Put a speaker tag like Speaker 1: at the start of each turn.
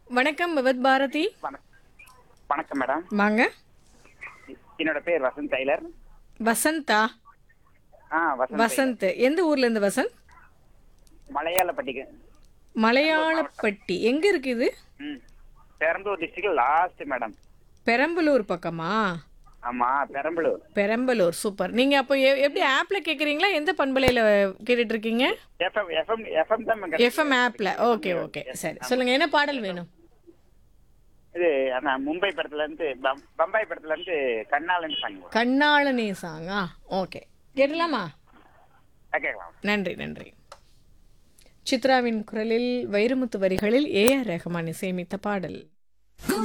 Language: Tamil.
Speaker 1: வணக்கம் விவத் பாரதி
Speaker 2: வணக்- வணக்கம் மேடம்
Speaker 1: வாங்க
Speaker 2: என்னோட பேர் வசந்த் டெய்லர்
Speaker 1: வசந்தா
Speaker 2: ஆ வசந்த்
Speaker 1: வசந்த் எந்த ஊர்ல இருந்து வசந்த்
Speaker 2: மலையாளப்பட்டிக்கு
Speaker 1: மலையாளப்பட்டி எங்க இருக்கு இது
Speaker 2: ம் Perambalur district last madam
Speaker 1: Perambalur பக்கமா
Speaker 2: ஆமா பெரம்பலூர்
Speaker 1: பெரம்பலூர் சூப்பர் நீங்க அப்போ எ- எப்படி ஆப்ல கேக்குறீங்களா எந்த பண்பலையில கேட்டுட்டு இருக்கீங்க
Speaker 2: எஃப்எம் எஃப்எம் எஃப்எம் தான் மேடம்.
Speaker 1: எஃப்எம் ஆப்ல ஓகே ஓகே சரி சொல்லுங்க என்ன பாடல் வேணும்
Speaker 2: இது அதான் மும்பை படத்துல இருந்து பம்- பம்பாய் படத்துல இருந்து கண்ணாலன் சாங்
Speaker 1: கண்ணாளனே சாங்கா ஓகே கேட்டலாமா
Speaker 2: கேட்கலாம்
Speaker 1: நன்றி நன்றி சித்ராவின் குரலில் வைரமுத்து வரிகளில் ஏ ஆர் ரஹ்மான் இசையமைத்த பாடல்